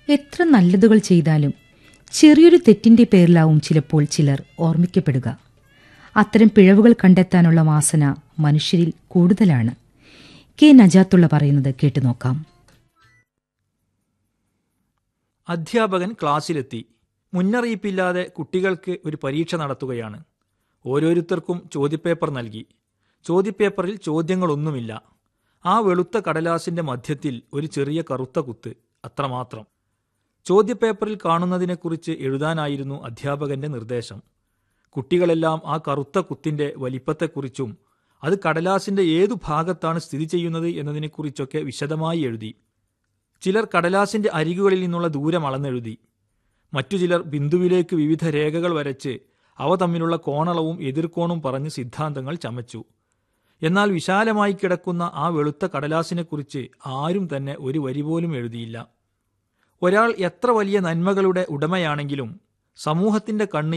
എത്ര നല്ലതുകൾ ചെയ്താലും ചെറിയൊരു തെറ്റിന്റെ പേരിലാവും ചിലപ്പോൾ ചിലർ ഓർമ്മിക്കപ്പെടുക അത്തരം പിഴവുകൾ കണ്ടെത്താനുള്ള വാസന മനുഷ്യരിൽ കൂടുതലാണ് കെ നജാത്തുള്ള പറയുന്നത് കേട്ടു നോക്കാം അധ്യാപകൻ ക്ലാസ്സിലെത്തി മുന്നറിയിപ്പില്ലാതെ കുട്ടികൾക്ക് ഒരു പരീക്ഷ നടത്തുകയാണ് ഓരോരുത്തർക്കും ചോദ്യപേപ്പർ നൽകി ചോദ്യപേപ്പറിൽ ചോദ്യങ്ങളൊന്നുമില്ല ആ വെളുത്ത കടലാസിന്റെ മധ്യത്തിൽ ഒരു ചെറിയ കറുത്ത കുത്ത് അത്രമാത്രം ചോദ്യപേപ്പറിൽ കാണുന്നതിനെക്കുറിച്ച് എഴുതാനായിരുന്നു അധ്യാപകന്റെ നിർദ്ദേശം കുട്ടികളെല്ലാം ആ കറുത്ത കുത്തിന്റെ വലിപ്പത്തെക്കുറിച്ചും അത് കടലാസിന്റെ ഏതു ഭാഗത്താണ് സ്ഥിതി ചെയ്യുന്നത് എന്നതിനെക്കുറിച്ചൊക്കെ വിശദമായി എഴുതി ചിലർ കടലാസിന്റെ അരികുകളിൽ നിന്നുള്ള ദൂരം അളന്നെഴുതി മറ്റു ചിലർ ബിന്ദുവിലേക്ക് വിവിധ രേഖകൾ വരച്ച് അവ തമ്മിലുള്ള കോണളവും എതിർക്കോണും പറഞ്ഞ് സിദ്ധാന്തങ്ങൾ ചമച്ചു എന്നാൽ വിശാലമായി കിടക്കുന്ന ആ വെളുത്ത കടലാസിനെക്കുറിച്ച് ആരും തന്നെ ഒരു വരി പോലും എഴുതിയില്ല ഒരാൾ എത്ര വലിയ നന്മകളുടെ ഉടമയാണെങ്കിലും സമൂഹത്തിന്റെ കണ്ണ്